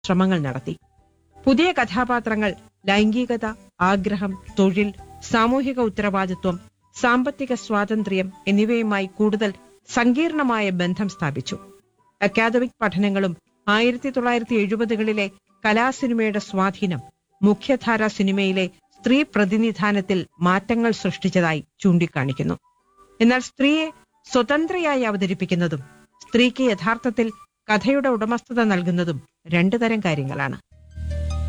ശ്രമങ്ങൾ നടത്തി പുതിയ കഥാപാത്രങ്ങൾ ലൈംഗികത ആഗ്രഹം തൊഴിൽ സാമൂഹിക ഉത്തരവാദിത്വം സാമ്പത്തിക സ്വാതന്ത്ര്യം എന്നിവയുമായി കൂടുതൽ സങ്കീർണമായ ബന്ധം സ്ഥാപിച്ചു അക്കാദമിക് പഠനങ്ങളും ആയിരത്തി തൊള്ളായിരത്തി എഴുപതുകളിലെ കലാസിനിമയുടെ സ്വാധീനം മുഖ്യധാരാ സിനിമയിലെ സ്ത്രീ പ്രതിനിധാനത്തിൽ മാറ്റങ്ങൾ സൃഷ്ടിച്ചതായി ചൂണ്ടിക്കാണിക്കുന്നു എന്നാൽ സ്ത്രീയെ സ്വതന്ത്രയായി അവതരിപ്പിക്കുന്നതും സ്ത്രീക്ക് യഥാർത്ഥത്തിൽ കഥയുടെ ഉടമസ്ഥത നൽകുന്നതും രണ്ടു തരം കാര്യങ്ങളാണ്